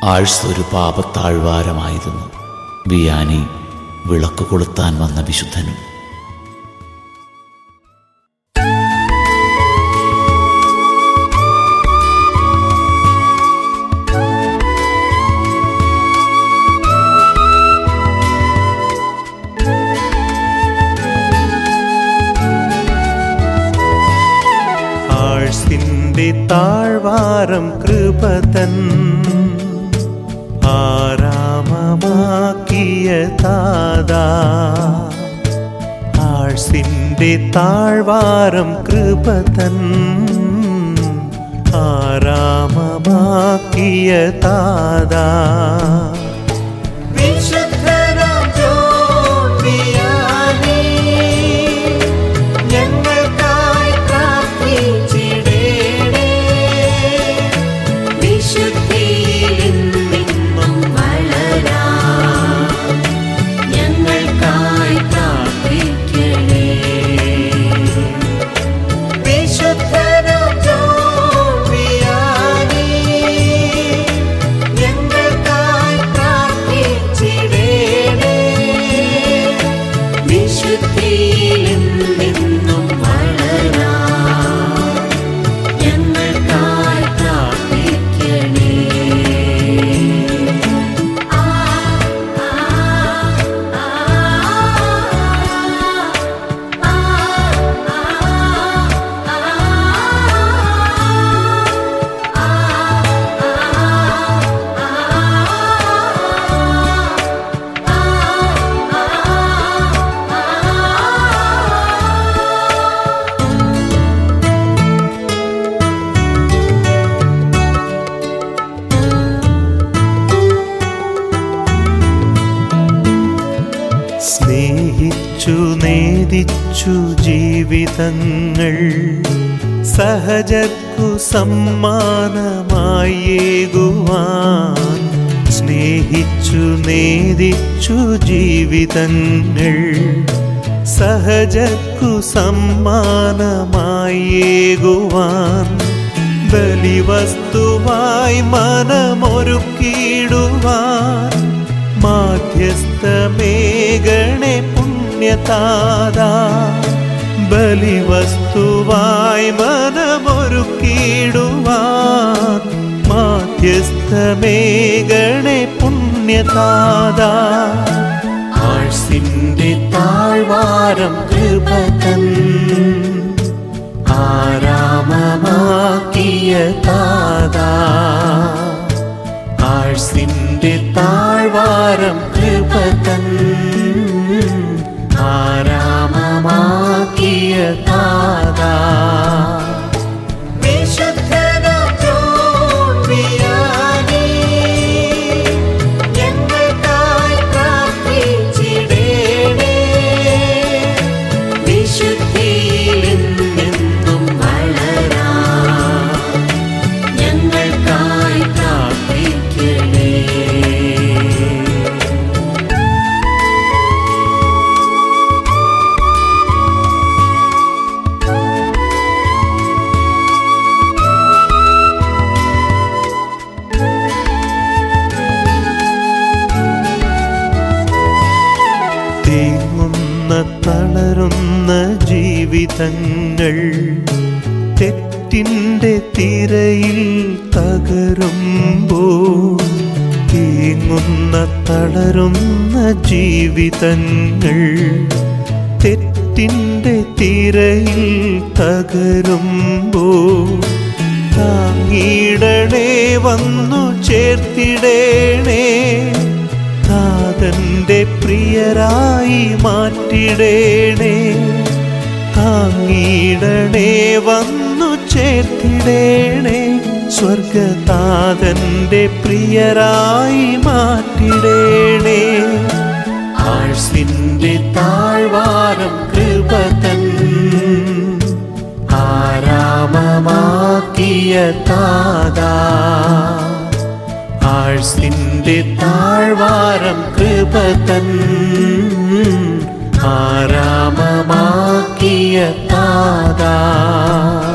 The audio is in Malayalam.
ആഴ്സ് ഒരു പാപത്താഴ്വാരമായിരുന്നു വിയാനി വിളക്ക് കൊളുത്താൻ വന്ന വിശുദ്ധനും ആഴ്സിന്റെ താഴ്വാരം കൃപതൻ ആരാമമാക്കിയ താതാ ആഴ്സിന്റെ താഴ്വാരം കൃപതൻ ആരാമമാക്കിയ താതാ വിശുദ്ധനാം ജോണിയാനേ, ഞങ്ങൾക്കായി പ്രാർത്ഥിച്ചിടേണേ. വിശുദ്ധിയിൽ നിന്നും വളരാൻ ഞങ്ങൾക്കായി പ്രാർത്ഥിക്കണേ വിശുദ്ധനാം ജോണിയാനേ, ഞങ്ങൾക്കായി പ്രാർത്ഥിച്ചിടേണേ. വിശുദ്ധിയിൽ നിന്നും വളരാൻ ഞങ്ങൾക്കായി പ്രാർത്ഥിക്കണേ ആ ആ ആ ആ സ്നേഹിച്ചു നേദിച്ചു ജീവിതങ്ങൾ സഹജർക്കു സമ്മാനമായേകുവാൻ സ്നേഹിച്ചു നേദിച്ചു ജീവിതങ്ങൾ സഹജർക്കു സമ്മാനമായേകുവാൻ ബലിവസ്തുവായി മനമൊരുക്കിയിടുവാൻ മാധ്യസ്ഥമേഗണെ പുണ്യതാതാ ബലിവസ്തുവായി മനമൊരുക്കിയിടുവാൻ മാധ്യസ്ഥമേഗണെ പുണ്യതാതാ ആഴ്സിന്റെ താഴ്വാരം കൃപതൻ ആരാമമാക്കിയ താതാ ആഴ്സിന്റെ താഴ്വാരം കൃപതൻ ആരാമമാക്കിയ താതാ വിശുദ്ധനാം ജോണിയാനേ, ഞങ്ങൾക്കായി പ്രാർത്ഥിച്ചിടേണേ. വിശുദ്ധിയിൽ നിന്നും വളരാൻ ഞങ്ങൾക്കായി പ്രാർത്ഥിക്കണേ തേങ്ങുന്ന തളരുന്ന ജീവിതങ്ങൾ തെറ്റിൻ്റെ തിരയിൽ തകരുമ്പോൾ തേങ്ങുന്ന തളരുന്ന ജീവിതങ്ങൾ തെറ്റിൻ്റെ തിരയിൽ തകരുമ്പോൾ താങ്ങിടണേ വന്നു ചേർത്തിടേണേ താതന്റെ പ്രിയരായി മാറ്റിടേണേ താങ്ങിടണേ വന്നു ചേർത്തിടേണേ സ്വർഗതാതന്റെ പ്രിയരായി മാറ്റിടേണേ ആഴ്സിന്റെ താഴ്വാരം കൃപതൻ ആരാമമാക്കിയ താതാ ആഴ്സിന്റെ താഴ്വാരം കൃപതൻ ആരാമമാക്കിയ താതാ